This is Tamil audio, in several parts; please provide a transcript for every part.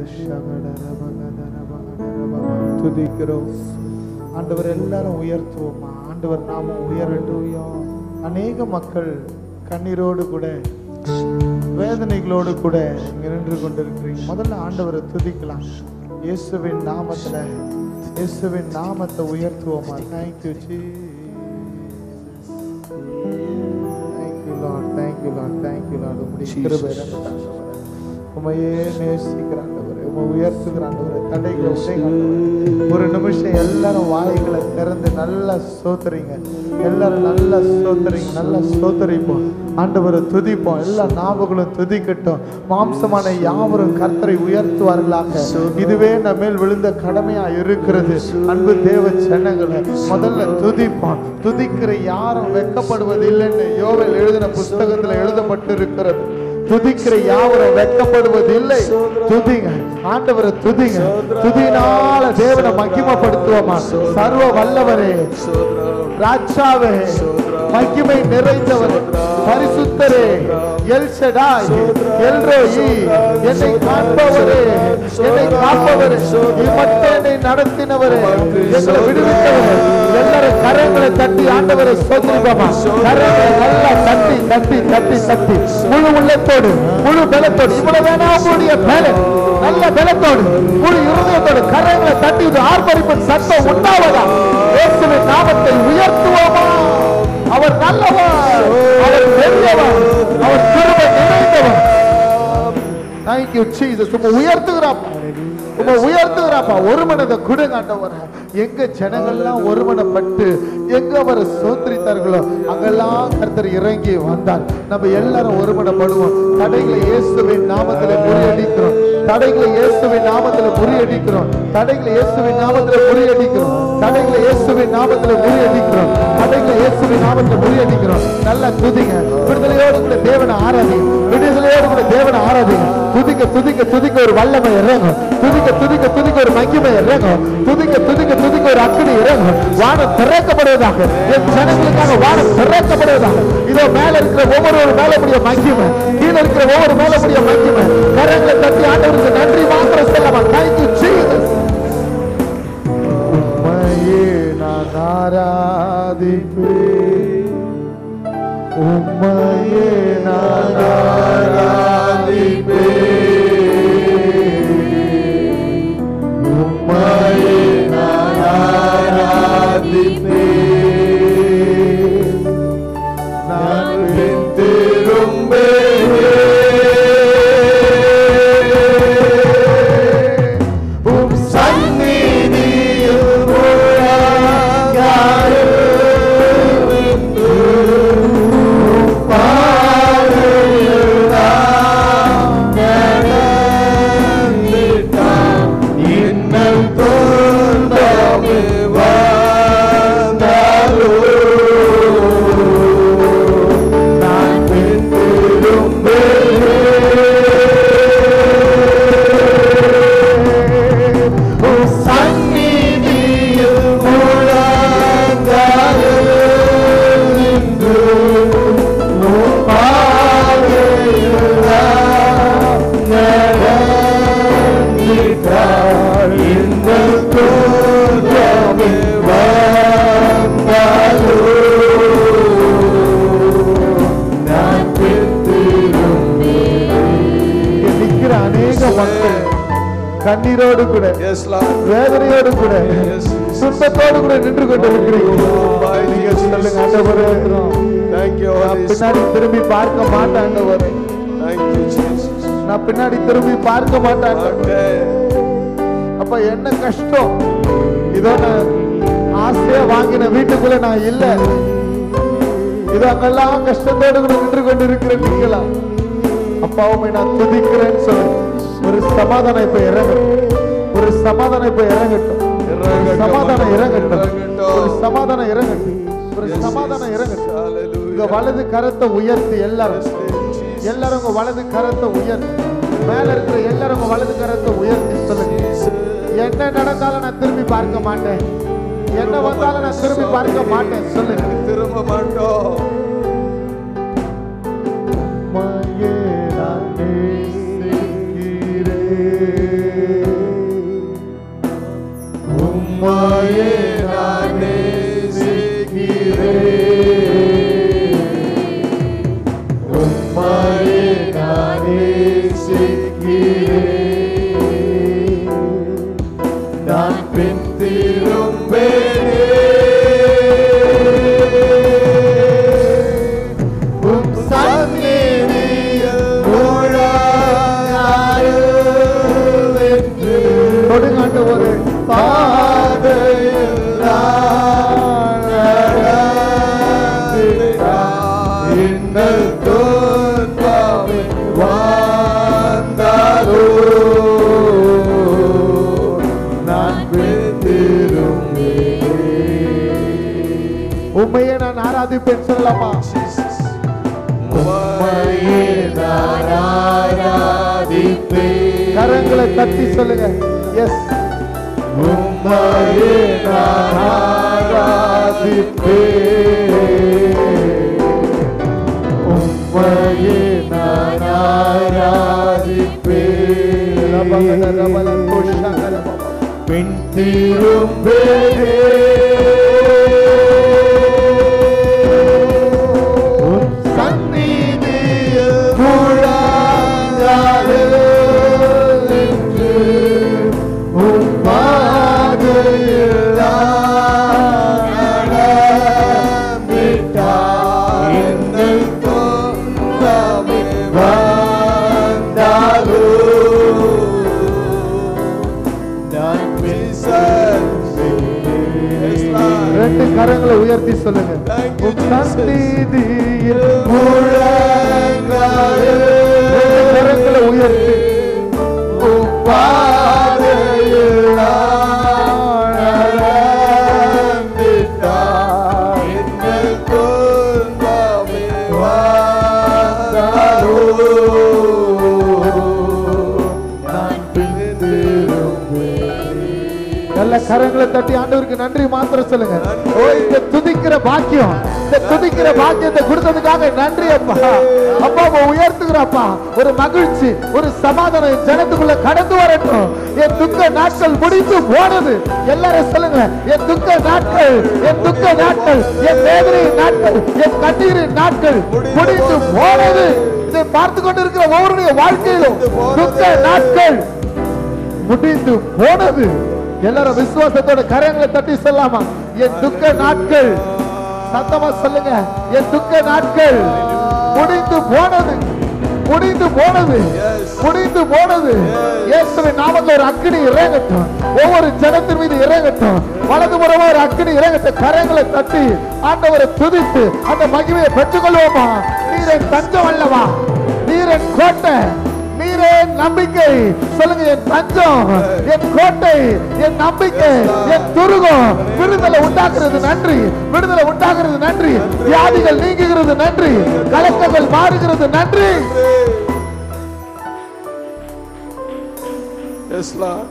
துதிக்கிறோம் ஆண்டவர் எல்லாரும் உயர்த்துவோமா ஆண்டவர் நாம உயரட்டும் அநேக மக்கள் கண்ணீரோடு கூட வேதனைகளோடு கூட இங்க நின்று கொண்டிருக்கிறீங்க முதல்ல ஆண்டவரை துதிக்கலாம் இயேசுவின் நாமத்துல இயேசுவின் நாமத்தை உயர்த்துவோமா தேங்க்யூ ஜீ thank you lord thank you lord thank you lord உங்களுடைய கிருபை இறங்கட்டும். உமையே நேசிக்கிறாண்டவர் உமை உயர்த்துகிறாண்டவர் தடைகளை உடைங்க ஒரு நிமிஷம் எல்லாரும் வாய்களை திறந்து நல்லா சோத்துறீங்க எல்லாரும் நல்லா சோத்துறீங்க நல்லா சோத்தரிப்போம் ஆண்டவரை துதிப்போம் எல்லா நாவுகளும் துதிக்கட்டும் மாம்சமான யாவரும் கர்த்தரை உயர்த்துவார்களாக இதுவே நம்ம மேல் விழுந்த கடமையா இருக்கிறது அன்பு தேவ ஜனங்களை முதல்ல துதிப்போம் துதிக்கிற யாரும் வெட்கப்படுவது இல்லைன்னு யோவேல் எழுதின புஸ்தகத்துல எழுதப்பட்டு இருக்கிறது துதிக்கிற யாவரும் வெட்கப்படுவது இல்லை துதிங்க ஆண்டவரை துதிங்க துதினால தேவனை மகிமைப்படுத்துவோமா சர்வ வல்லவரே ராஜாவே மகிமை நிறைந்தவரே பரிசுத்தரே எல் ஷடாய் எல் ரோயி என்னை காண்பவரே என்னை காப்பவரே இம்மட்டும் என்னை நடத்தினவரே எங்களை விடுவித்தவரே எல்லாரும் கரங்களை தட்டி ஆண்டவரை சோதரிப்போமா கரங்களை நல்லா தட்டி தட்டி தட்டி தட்டி முழு உள்ளத்தோடு முழு பலத்தோடு இவ்வளவு வேணா உங்களுடைய பலன் நல்ல பலத்தோடு முழு இருதயத்தோடு கரங்களை தட்டி இது ஆர்ப்பரிப்பின் சத்தம் உண்டாவதா இயேசுவின் நாமத்தை உயர்த்துவோமா அவர் நல்லவர் அவர் பெரியவர் அவர் கிருபை நிறைந்தவர் தேங்க்யூ ஜீசஸ் உங்க உயர்த்துகிறாப்பா உங்க உயர்த்துகிறாப்பா ஒரு மனதை கொடுங்காண்டவர் எங்க ஜனங்கள்லாம் ஒருமனப்பட்டு எங்க அவர் சோத்திரித்தார்களோ அங்கெல்லாம் கர்த்தர் இறங்கி வந்தார் நம்ம எல்லாரும் ஒருமனப்படுவோம் தடைகளை இயேசுவின் நாமத்துல முறியடிக்கிறோம் தடைகளை இயேசுவின் நாமத்துல முறியடிக்கிறோம் தடைகளை இயேசுவின் நாமத்துல முறியடிக்கிறோம் தடைகளை இயேசுவின் நாமத்துல முறியடிக்கிறோம் தடைகளை இயேசுவின் நாமத்துல முறியடிக்கிறோம் நல்லா துதிங்க விடுதலையோடு கூட தேவனை ஆராதி விடுதலையோடு கூட தேவனை ஆராதிங்க துதிக்க துதிக்க துதிக்க ஒரு வல்லமை இறங்கும் துதிக்க துதிக்க துதிக்க ஒரு மகிமை இறங்கும் துதிக்க துதிக்க துதிக்க ஒரு அக்கினி இறங்கும் வானம் திறக்கப்படுவதாக என் ஜனங்களுக்காக வானம் திறக்கப்படுவதாக இதோ மேல இருக்கிற ஒவ்வொரு மேல முடிய மகிமை கீழே இருக்கிற ஒவ்வொரு மேல முடிய மகிமை கரங்களை தட்டி ஆண்டவருக்கு நன்றி மாத்திரம் சொல்லமா தேங்க்யூ ஜீசஸ் உம்மையே நான் ஆராதிப்பேன் உம்மையே நான் ஆராதிப்பேன் உம்மையே நான் ஆராதிப்பேன் நான் பின் திரும்பேன் உம் சந்நிதியில் நிற்கிற அநேக மக்கள் கண்ணீரோடு கூட Yes, Lord. வேதனையோடு கூட Yes. துன்பத்தோடு கூட நின்று கொண்டு இருக்கிறீங்க நீங்க சொல்லுங்க ஆண்டவரே Thank you, நான் Holy பின்னாடி Spirit. திரும்பி பார்க்க மாட்டேன் ஆண்டவரே Thank you, Jesus. நான் பின்னாடி திரும்பி பார்க்க மாட்டேன் ஆண்டவரே. Amen. அப்ப என்ன கஷ்டம் இதோ நான் ஆசையா வாங்கின வீட்டுக்குள்ள நான் இல்ல இதோ அங்கெல்லாம் கஷ்டத்தோடு கூட நின்று கொண்டு இருக்கிறேன் நீங்களா அப்பாவுமே நான் துதிக்கிறேன்னு சொல்லு ஒரு சமாதானம் இப்ப இறங்கட்டும் ஒரு சமாதானம் இப்ப இறங்கட்டும் ஒரு இறங்கட்டும். சமாதானம் இறங்கட்டும் இறங்கட்டும். ஒரு சமாதானம் இறங்கட்டும் ஒரு Yes, சமாதானம் Jesus. இறங்கட்டும் Hallelujah. உங்க வலது கரத்தை உயர்த்தி எல்லாரும் Jesus. எல்லாரும் உங்க வலது கரத்தை உயர்த்தி மேல இருக்கிற எல்லாரும் உங்க வலது கரத்தை உயர்த்தி சொல்லுங்க என்ன நடந்தாலும் நான் திரும்பி பார்க்க மாட்டேன் என்ன வந்தாலும் நான் திரும்பி பார்க்க மாட்டேன் சொல்லுங்க திரும்ப மாட்டோம் உம்மையே நான் நேசிக்கிறேன். ஆராதிப்பேன் சொல்லலாமா Jesus. உம்மையே நான் ஆராதிப்பேன். கரங்களை தட்டி சொல்லுங்க எஸ் உம்மையே நான் ஆராதிப்பேன் உம்மையே நான் ஆராதிப்பேன் ரபல ரபல கோஷங்கல பின் உன் சந்நிதியில் முழங்காலில் நின்று உன் பாதையில் நான் நடந்திட்டால் என்னை துன்பமே வந்தாலும் நான் ரெண்டு கரங்களை உயர்த்தி சொல்லுங்க Thank you, உன் Jesus. சந்நிதியில் முழங்காலில் ரெண்டு கரங்களை உயர்த்தி உன் பாதையில் நான் நடந்திட்டால் என்னை துன்பமே வந்தாலும் நான் பின் திரும்புவேன். நல்ல கரங்களை தட்டி ஆண்டவருக்கு நன்றி மாத்திரம் சொல்லுங்க ஓ இந்த துதிக்கிற பாக்கியம் இந்த துதிக்கிற பாக்கியத்தை கொடுத்ததுக்காக நன்றி அப்பா அப்பா அப்பா உயர்த்துகிறப்பா ஒரு மகிழ்ச்சி ஒரு சமாதானம் என் ஜனத்துக்குள்ள கடந்து வரட்டும் என் துக்க நாட்கள் முடிந்து போனது எல்லாரும் சொல்லுங்க என் துக்க நாட்கள் என் துக்க நாட்கள் என் வேதனையின் நாட்கள் என் கண்ணீரின் நாட்கள் முடிந்து போனது இதை பார்த்து கொண்டிருக்கிற ஒவ்வொருடைய வாழ்க்கையிலும் துக்க நாட்கள் முடிந்து போனது எல்லாரும் விசுவாசத்தோட கரங்களை தட்டி சொல்லாமா என் துக்க நாட்கள் சத்தமா சொல்லுங்க என் துக்க நாட்கள் முடிந்து போனது முடிந்து போனது முடிந்து போனது இயேசுவின் நாமத்தில் ஒரு அக்கினி இறங்கட்டும் ஒவ்வொரு ஜனத்தின் மீது இறங்கட்டும் வலதுபுறமா ஒரு அக்கினி இறங்கட்டும் கரங்களை தட்டி ஆண்டவரை துதித்து அந்த மகிமையை பெற்றுக்கொள்வோமா நீர் என் தஞ்சம் அல்லவா நீர் என் கோட்டை நீரே என் நம்பிக்கை சொல்லுங்க என் தஞ்சம் என் கோட்டை என் நம்பிக்கை என் துருகம் விடுதலை உண்டாக்குறது நன்றி விடுதலை உண்டாக்குறது நன்றி வியாதிகள் நீங்குகிறது நன்றி கலக்கங்கள் மாறுகிறது நன்றி Yes, Lord.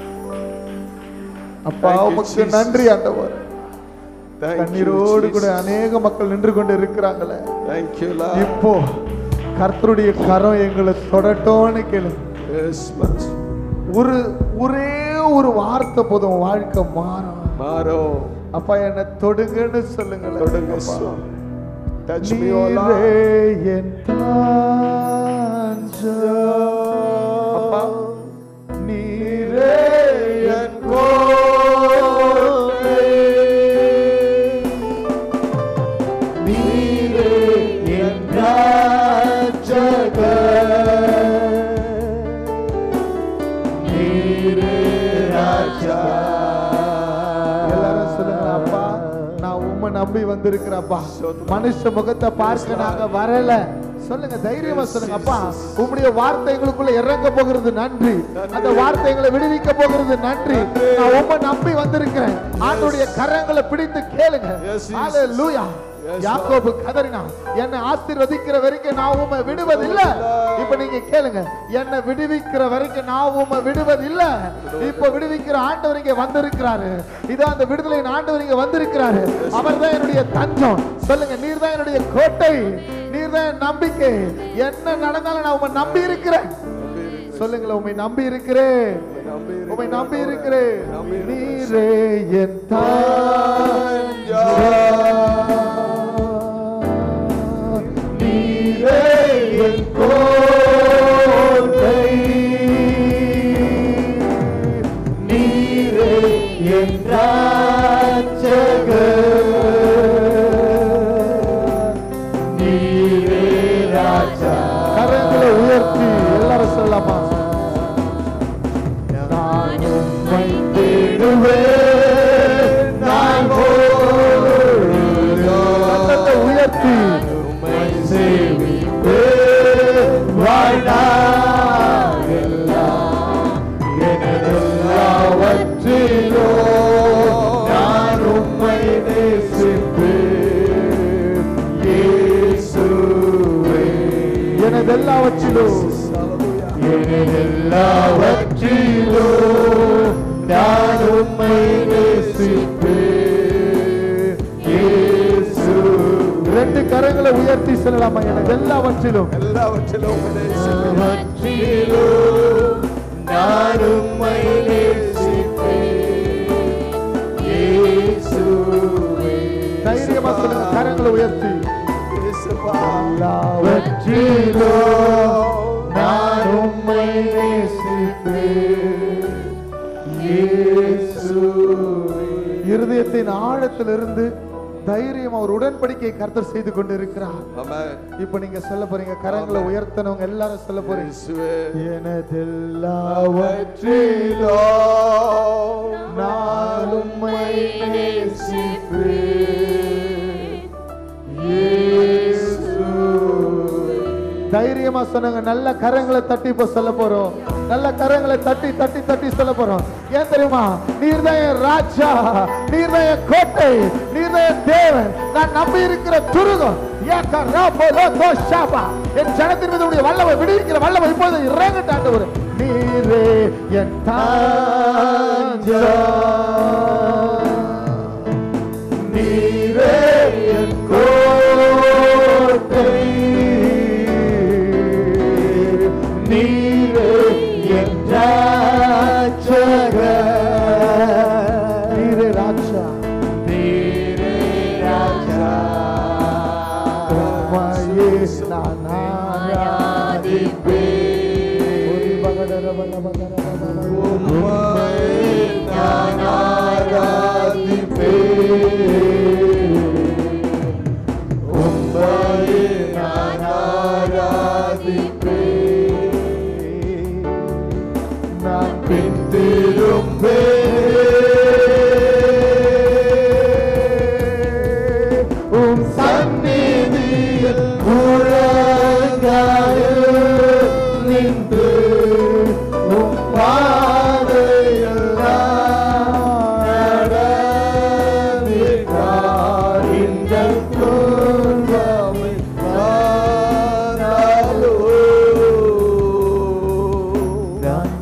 அப்பா Thank you, உமக்கு Jesus. நன்றி ஆண்டவர் Thank you, கண்ணீரோடு கூட Jesus. அநேக மக்கள் நின்று கொண்டு இருக்கிறாங்களே Thank you, Lord. இப்போ கர்த்தருடைய கரம் எங்களை தொடட்டோன்னு கேளு Yes, Master. ஒரு ஒரே ஒரு வார்த்தை போதும் உன் வாழ்க்கை மாறும் Maro. அப்பா என்ன தொடுங்கன்னு சொல்லுங்களேன் தொடுங்க, அப்பா. சுவாமி. Touch me, O Lord. நீரே என் தஞ்சம். அப்பா, நீரே என் கோட்டை. நீரே என் ரட்சகர். நீரே ராஜா. எல்லாரும் சொல்லுங்க அப்பா நான் உம்மை நம்பி வந்திருக்கிறப்பா மனுஷ முகத்தை பார்க்க நாங்க வரல சொல்லுங்க தைரியமா சொல்லுங்க அப்பா உம்முடைய வார்த்தை எங்களுக்குள்ள இறங்க போகிறது நன்றி அந்த வார்த்தை எங்களை விடுவிக்க போகிறது நன்றி நான் உம்மை நம்பி வந்திருக்கிறேன் ஆண்டுடைய கரங்களை பிடித்து கேளுங்க Yes, Jesus. ஹalleluya Yes, யாக்கோபு கதறினா என்னை ஆசீர்வதிக்கிற வரைக்கும் நான் உம்மை விடுவதில்லை இப்ப நீங்க கேளுங்க என்னை விடுவிக்கிற வரைக்கும் நான் உம்மை விடுவதில்லை இப்ப விடுவிக்கிற ஆண்டவர் இங்க வந்திருக்கிறாரு இதோ அந்த விடுதலையின் ஆண்டவர் இங்க வந்திருக்கிறாரு அவர்தான் என்னுடைய தஞ்சம் சொல்லுங்க நீர் தான் என்னுடைய கோட்டை நீர் தான் என் நம்பிக்கை என்ன நடந்தாலும் நான் உம்மை நம்பி இருக்கிறேன் சொல்லுங்களேன் உம்மை நம்பி இருக்கிறேன் உம்மை நம்பி இருக்கிறேன் நீரே என் தாஞ்சம். நீரே என் கோட்டை. நீரே என் ராஜகர். நீரே ராஜா. கரங்களை உயர்த்தி எல்லாரும் சொல்லலாமா நான் உம்மை தேடுவேன் நான் பொழுதெல்லாம். எல்லாவற்றிலும் நான் உம்மை நேசிப்பேன் இயேசுவே. ரெண்டு கரங்களை உயர்த்தி சொல்லலாமா எனக்கு எல்லாவற்றிலும் எல்லாவற்றிலும் உம்மை நேசிக்கிறேன். எல்லாவற்றிலும் நான் உம்மை நேசிப்பேன் இயேசுவே. தைரியமா சொல்லுங்க கரங்களை உயர்த்தி இயேசுப்பா. எல்லாவற்றிலும் நான் உம்மை நேசிப்பேன் இயேசுவே. இருதயத்தின் ஆழத்திலிருந்து தைரியம் அவர் உடன்படிக்கை கர்த்தர் செய்து கொண்டு இருக்கிறார் ஆமென். இப்ப நீங்க சொல்ல போறீங்க கரங்களை உயர்த்தனவங்க எல்லாரும் சொல்ல போறீங்க இயேசுவே. எனதெல்லாவற்றிலும் நான் உம்மை நேசிப்பேன் இயேசுவே. தைரியமா சொன்னாங்க நல்ல கரங்களை தட்டி இப்ப சொல்ல போறோம் நல்ல கரங்களை தட்டி தட்டி தட்டி சொல்ல போறோம் ஏன் தெரியுமா நீர் தான் என் ராஜா நீர் தான் என் கோட்டை நீர் தான் என் தேவன் நான் நம்பி இருக்கிற துருகம் ஏக்கா ராபோ லோகோ ஷாபா என் ஜனத்தின் மீது உடைய வல்லமை விடுவிக்கிற வல்லமை இப்போது இறங்கட்ட ஆண்டவர் நீரே என் தாஞ்சா நீரே என் கோட்டை நீரே என் ராட்சகர். நீரே ராஜா நீரே ராஜா உம்மையே நான் ஆராதிப்பேன். ஒரு பகடர பக பகர பக பக. உம்மை நான் உம்மை நான் நான் பின்திரும்பேன். உம் சந்நிதியில் முழங்காயில் நின்று உம் பாதையில் நான் நடந்திருக்கார் இந்த துன்பமை நானாலோ நான்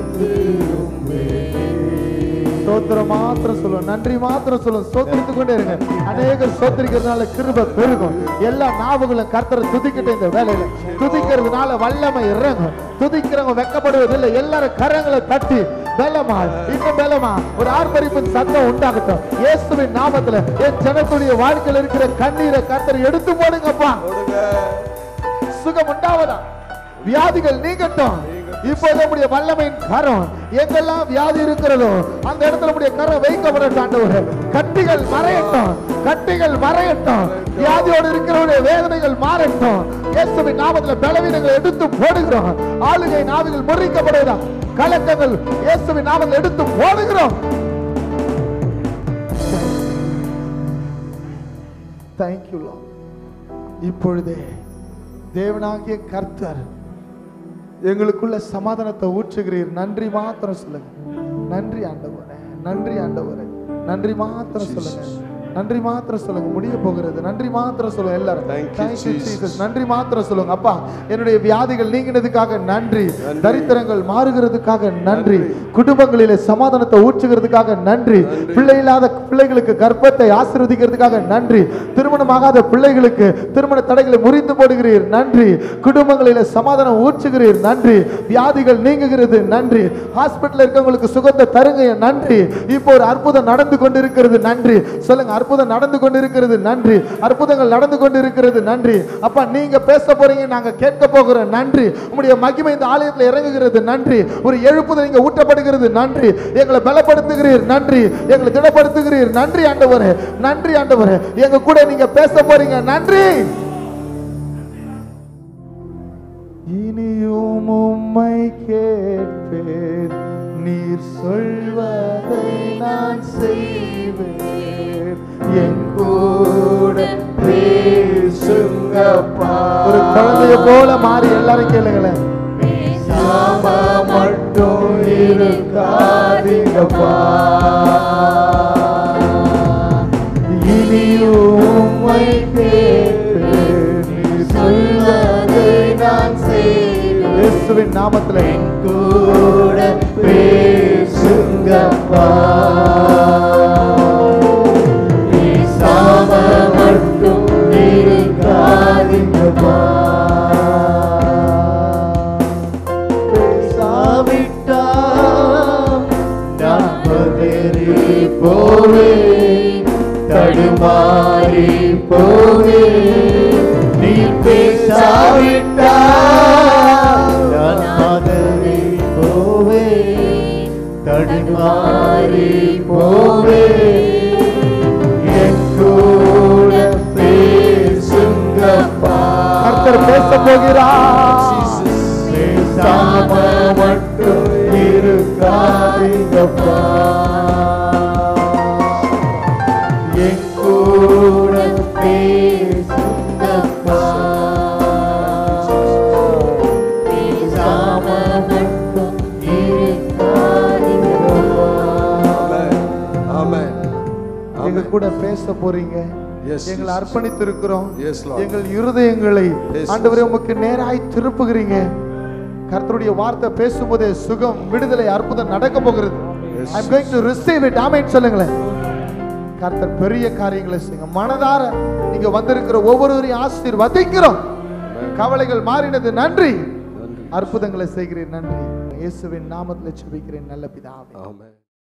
ஸ்தோத்திரம் மாத்திரம் சொல்லுவோம் நன்றி மாத்திரம் சொல்லுவோம் சோத்திரித்து கொண்டே இருங்க அநேகர் சோத்திரிக்கிறதுனால கிருப பெருகும் எல்லா நாவுகளும் கர்த்தரை துதிக்கிட்ட இந்த வேலையில துதிக்கிறதுனால வல்லமை இறங்கும் துதிக்கிறவங்க வெக்கப்படுவதில்லை எல்லாரும் கரங்களை தட்டி பலமா இன்னும் பலமா ஒரு ஆர்ப்பரிப்பின் சத்தம் உண்டாகட்டும் இயேசுவின் நாமத்துல என் ஜனத்துடைய வாழ்க்கையில் இருக்கிற கண்ணீரை கர்த்தர் எடுத்து போடுங்கப்பா சுகம் உண்டாவதா வியாதிகள் நீங்கட்டும் இப்போது உடைய வல்லமையின் கரம் எங்கெல்லாம் வியாதி இருக்கிறதோ அந்த இடத்துல உடைய கரம் வைக்கப்படட்டும் ஆண்டவரே கட்டிகள் மறையட்டும் கட்டிகள் மறையட்டும் வியாதியோடு இருக்கிறவருடைய வேதனைகள் மாறட்டும் இயேசுவின் நாமத்துல பலவீனங்களை எடுத்து போடுகிறோம் ஆளுகை நாவிகள் முறிக்கப்படுவதா கலக்கங்கள் இயேசுவின் நாமத்தில் எடுத்து போடுகிறோம் தேங்க்யூ இப்பொழுதே தேவனாகிய கர்த்தர் எங்களுக்குள்ள சமாதானத்தை ஊற்றுகிறீர் நன்றி மாத்திரம் சொல்லுங்க நன்றி ஆண்டவரே நன்றி ஆண்டவரே நன்றி மாத்திரம் சொல்லுங்க நன்றி மாத்திரம் சொல்லுங்க முடிய போகிறது நன்றி மாத்திரம் சொல்லுங்க எல்லாரும் Thank you, Thank you, Jesus. Jesus. நன்றி மாத்திரம் சொல்லுங்க அப்பா என்னுடைய வியாதிகள் நீங்கினதுக்காக நன்றி தரித்திரங்கள் மாறுகிறதுக்காக நன்றி குடும்பங்களிலே சமாதானத்தை ஊற்றுகிறதுக்காக நன்றி பிள்ளை இல்லாத பிள்ளைகளுக்கு கர்ப்பத்தை ஆசீர்வதிக்கிறதுக்காக நன்றி திருமணமாகாத பிள்ளைகளுக்கு திருமண தடைகளை முறித்து போடுகிறீர் நன்றி குடும்பங்களிலே சமாதானம் ஊற்றுகிறீர் நன்றி வியாதிகள் நீங்குகிறது நன்றி ஹாஸ்பிட்டல் இருக்கவங்களுக்கு சுகத்தை தருங்க நன்றி இப்போ ஒரு அற்புதம் நடந்து கொண்டிருக்கிறது நன்றி சொல்லுங்க அற்புதம் நடந்து கொண்டிருக்கிறது நன்றி அற்புதங்கள் நடந்து கொண்டிருக்கிறது நன்றி அப்பா நீங்க பேச போறீங்க நாங்க கேட்க போகிறோம் நன்றி உங்களுடைய மகிமை இந்த ஆலயத்தில் இறங்குகிறது நன்றி ஒரு எழுப்புதல் இங்க ஊட்டப்படுகிறது நன்றி எங்களை பலப்படுத்துகிறீர் நன்றி எங்களை திடப்படுத்துகிறீர் நன்றி ஆண்டவரே நன்றி ஆண்டவரே எங்க கூட நீங்க பேச போறீங்க நன்றி இனியும் உம்மை கேட்பேன் நீர் சொல்வதை நான் செய்வேன் என் கூட பேசுங்கப்பா ஒரு குழந்தைய போல மாறி எல்லாரும் கேளுங்களேன் பேசாம மட்டும் இருக்காதீங்கப்பா இனியும் உம்மை கேட்பேன் நீர் சொல்வதை நான் செய்வேன் இயேசுவின் நாமத்திலே கூட பேசுங்கப்பா பேசாம மட்டும் இருக்காதீங்கப்பா பேசாவிட்டா நான் பதறி போவேன் தடுமாறி போவேன் நீ பேசாவிட்டா நான் பதறி போவேன் தடுமாறி போவேன் என் கூட பேசுங்கப்பா கர்த்தர் பேச போகிறார் பேசாம மட்டும் இருக்காதீங்கப்பா என் கூட பேசுங்கப்பா பேசாம மட்டும் இருக்காதீங்கப்பா Amen. எங்க கூட பேச போறீங்க Yes, எங்களை Jesus. அர்ப்பணித்து இருக்கிறோம் Yes, Lord. எங்கள் இருதயங்களை Yes, ஆண்டவரே உமக்கு நேராய் திருப்புகிறீங்க கர்த்தருடைய வார்த்தை பேசும்போதே சுகம் விடுதலை அற்புதம் நடக்க போகிறது Yes, I am going to receive it ஆமென் சொல்லுங்களேன் கர்த்தர் பெரிய காரியங்களை செய்யுங்க மனதார நீங்க வந்திருக்கிற ஒவ்வொருவரையும் ஆசீர்வதிக்கிறோம் கவலைகள் மாறினது நன்றி அற்புதங்களை செய்கிறேன் நன்றி இயேசுவின் நாமத்தில் செபிக்கிறேன் நல்ல பிதாவே Amen.